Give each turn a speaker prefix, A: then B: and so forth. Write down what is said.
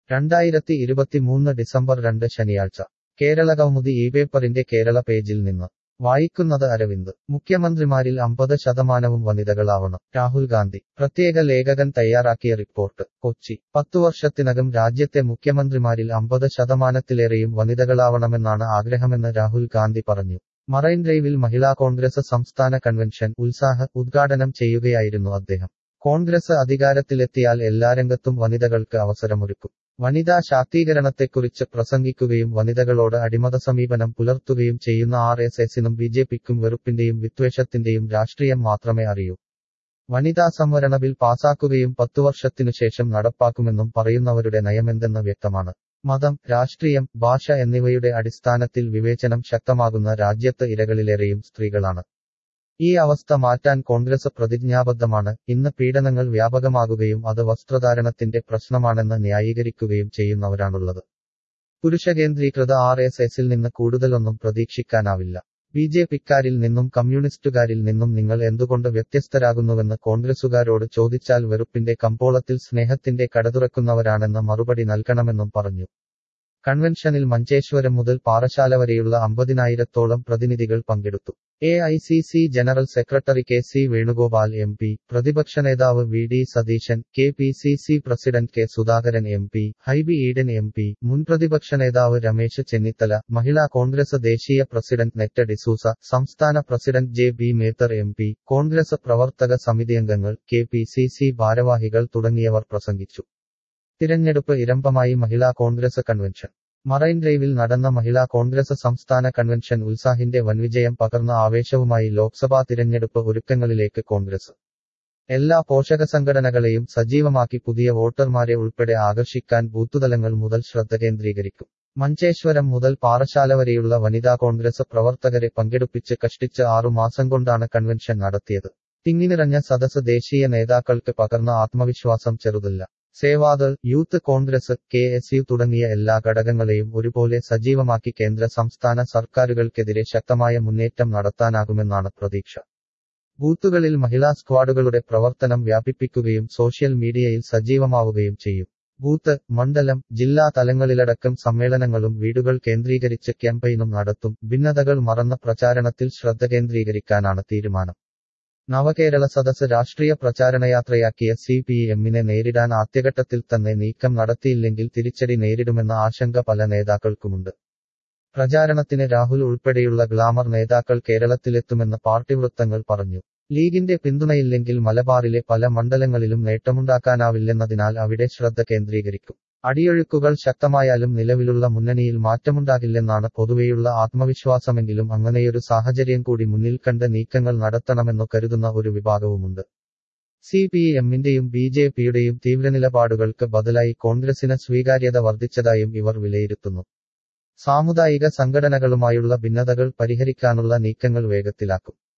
A: രണ്ടായിരത്തി ഇരുപത്തിമൂന്ന് ഡിസംബർ രണ്ട് ശനിയാഴ്ച കേരളകൗമുദി ഈ പേപ്പറിന്റെ കേരള പേജിൽ നിന്ന് വായിക്കുന്നത് അരവിന്ദ് മുഖ്യമന്ത്രിമാരിൽ അമ്പത് ശതമാനവും വനിതകളാവണം രാഹുൽ ഗാന്ധി പ്രത്യേക ലേഖകൻ തയ്യാറാക്കിയ റിപ്പോർട്ട് കൊച്ചി പത്തു വർഷത്തിനകം രാജ്യത്തെ മുഖ്യമന്ത്രിമാരിൽ അമ്പത് ശതമാനത്തിലേറെയും വനിതകളാവണമെന്നാണ് ആഗ്രഹമെന്ന് രാഹുൽ ഗാന്ധി പറഞ്ഞു മറൈൻ ഡ്രൈവിൽ മഹിളാ കോൺഗ്രസ് സംസ്ഥാന കൺവെൻഷൻ ഉത്സാഹ ഉദ്ഘാടനം ചെയ്യുകയായിരുന്നു അദ്ദേഹം കോൺഗ്രസ് അധികാരത്തിലെത്തിയാൽ എല്ലാ രംഗത്തും വനിതകൾക്ക് അവസരമൊരുക്കും വനിതാ ശാക്തീകരണത്തെക്കുറിച്ച് പ്രസംഗിക്കുകയും വനിതകളോട് അടിമത സമീപനം പുലർത്തുകയും ചെയ്യുന്ന ആർ എസ് എസിനും ബി ജെ പിക്കും വെറുപ്പിന്റെയും വിദ്വേഷത്തിന്റെയും രാഷ്ട്രീയം മാത്രമേ അറിയൂ വനിതാ സംവരണ ബിൽ പാസാക്കുകയും പത്തു വർഷത്തിനുശേഷം നടപ്പാക്കുമെന്നും പറയുന്നവരുടെ നയമെന്തെന്ന് വ്യക്തമാണ് മതം രാഷ്ട്രീയം ഭാഷ എന്നിവയുടെ അടിസ്ഥാനത്തിൽ വിവേചനം ശക്തമാകുന്ന രാജ്യത്ത് ഇരകളിലേറെയും സ്ത്രീകളാണ് ഈ അവസ്ഥ മാറ്റാൻ കോൺഗ്രസ് പ്രതിജ്ഞാബദ്ധമാണ് ഇന്ന് പീഡനങ്ങൾ വ്യാപകമാകുകയും അത് വസ്ത്രധാരണത്തിന്റെ പ്രശ്നമാണെന്ന് ന്യായീകരിക്കുകയും ചെയ്യുന്നവരാണുള്ളത് പുരുഷകേന്ദ്രീകൃത ആർ എസ് എസിൽ നിന്ന് കൂടുതലൊന്നും പ്രതീക്ഷിക്കാനാവില്ല ബി ജെ പിക്കാരിൽ നിന്നും കമ്മ്യൂണിസ്റ്റുകാരിൽ നിന്നും നിങ്ങൾ എന്തുകൊണ്ട് വ്യത്യസ്തരാകുന്നുവെന്ന് കോൺഗ്രസുകാരോട് ചോദിച്ചാൽ വെറുപ്പിന്റെ കമ്പോളത്തിൽ സ്നേഹത്തിന്റെ കടതുറക്കുന്നവരാണെന്ന് മറുപടി നൽകണമെന്നും പറഞ്ഞു കൺവെൻഷനിൽ മഞ്ചേശ്വരം മുതൽ പാറശാല വരെയുള്ള അമ്പതിനായിരത്തോളം പ്രതിനിധികൾ പങ്കെടുത്തു A I C C general secretary K C Venugopal M P പ്രതിപക്ഷ നേതാവ് V D Satheesan K P C C president K Sudhakaran M P Hibi Eden M P മുൻ പ്രതിപക്ഷ നേതാവ് രമേശ് ചെന്നിത്തല മഹിളാ കോൺഗ്രസ് ദേശീയ പ്രസിഡന്റ് നെറ്റ ഡിസൂസ സംസ്ഥാന president J B Mather M P Congress പ്രവർത്തക സമിതി അംഗങ്ങൾ കെ പി സി സി ഭാരവാഹികൾ തുടങ്ങിയവർ പ്രസംഗിച്ചു തിരഞ്ഞെടുപ്പ് ഇരമ്പമായി മഹിളാ കോൺഗ്രസ് കൺവെൻഷൻ മറൈൻ ഡ്രൈവിൽ നടന്ന മഹിളാ കോൺഗ്രസ് സംസ്ഥാന കൺവെൻഷൻ ഉത്സാഹിന്റെ വൻവിജയം പകർന്ന ആവേശവുമായി ലോക്സഭാ തിരഞ്ഞെടുപ്പ് ഒരുക്കങ്ങളിലേക്ക് കോൺഗ്രസ് എല്ലാ പോഷക സംഘടനകളെയും സജീവമാക്കി പുതിയ വോട്ടർമാരെ ഉൾപ്പെടെ ആകർഷിക്കാൻ ബൂത്തുതലങ്ങൾ മുതൽ ശ്രദ്ധ കേന്ദ്രീകരിക്കും മഞ്ചേശ്വരം മുതൽ പാറശാല വരെയുള്ള വനിതാ കോൺഗ്രസ് പ്രവർത്തകരെ പങ്കെടുപ്പിച്ച് കഷ്ടിച്ച് ആറുമാസം കൊണ്ടാണ് കൺവെൻഷൻ നടത്തിയത് തിങ്ങിനിറഞ്ഞ സദസ് ദേശീയ നേതാക്കൾക്ക് പകർന്ന ആത്മവിശ്വാസം ചെറുതല്ല Seva Dal youth Congress K S U തുടങ്ങിയ എല്ലാ ഘടകങ്ങളെയും ഒരുപോലെ സജീവമാക്കി കേന്ദ്ര സംസ്ഥാന സർക്കാരുകൾക്കെതിരെ ശക്തമായ മുന്നേറ്റം നടത്താനാകുമെന്നാണ് പ്രതീക്ഷ ബൂത്തുകളിൽ മഹിളാ സ്ക്വാഡുകളുടെ പ്രവർത്തനം വ്യാപിപ്പിക്കുകയും സോഷ്യൽ മീഡിയയിൽ സജീവമാവുകയും ചെയ്യും ബൂത്ത് മണ്ഡലം ജില്ലാ തലങ്ങളിലടക്കം സമ്മേളനങ്ങളും വീടുകൾ കേന്ദ്രീകരിച്ച് ക്യാമ്പയിനും നടത്തും ഭിന്നതകൾ മറന്ന പ്രചാരണത്തിൽ ശ്രദ്ധ കേന്ദ്രീകരിക്കാനാണ് തീരുമാനം നവകേരള സദസ് രാഷ്ട്രീയ പ്രചാരണയാത്രയാക്കിയ സി പി എമ്മിനെ നേരിടാൻ ആദ്യഘട്ടത്തിൽ തന്നെ നീക്കം നടത്തിയില്ലെങ്കിൽ തിരിച്ചടി നേരിടുമെന്ന ആശങ്ക പല നേതാക്കൾക്കുമുണ്ട് പ്രചാരണത്തിന് രാഹുൽ ഉൾപ്പെടെയുള്ള ഗ്ലാമർ നേതാക്കൾ കേരളത്തിലെത്തുമെന്ന് പാർട്ടി വൃത്തങ്ങൾ പറഞ്ഞു ലീഗിന്റെ പിന്തുണയില്ലെങ്കിൽ മലബാറിലെ പല മണ്ഡലങ്ങളിലും നേട്ടമുണ്ടാക്കാനാവില്ലെന്നതിനാൽ അവിടെ ശ്രദ്ധ കേന്ദ്രീകരിക്കും അടിയൊഴുക്കുകൾ ശക്തമായാലും നിലവിലുള്ള മുന്നണിയിൽ മാറ്റമുണ്ടാകില്ലെന്നാണ് പൊതുവെയുള്ള ആത്മവിശ്വാസമെങ്കിലും അങ്ങനെയൊരു സാഹചര്യം കൂടി മുന്നിൽ കണ്ട് നീക്കങ്ങൾ നടത്തണമെന്നു കരുതുന്ന ഒരു വിഭാഗവുമുണ്ട് സി പി എമ്മിന്റെയും ബി ജെ പിയുടെയും തീവ്രനിലപാടുകൾക്ക് ബദലായി കോൺഗ്രസിന് സ്വീകാര്യത വർദ്ധിച്ചതായും ഇവർ വിലയിരുത്തുന്നു സാമുദായിക സംഘടനകളുമായുള്ള ഭിന്നതകൾ പരിഹരിക്കാനുള്ള നീക്കങ്ങൾ വേഗത്തിലാക്കും